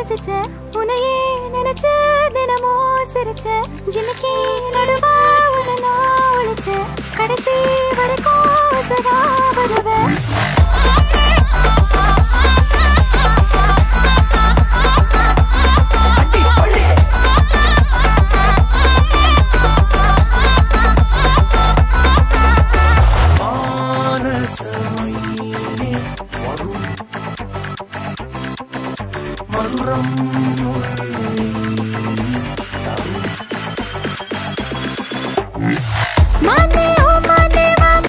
ரசிச்ச உன்னையே நினைச்சு தினமும் சிரிச்ச ஜிமிக்கி நடுவா உன்னை நான் ஒழிச்ச கடைசி வரைக்கும் சதா வருவேன் மானசமயிலே வரும் மன்றம்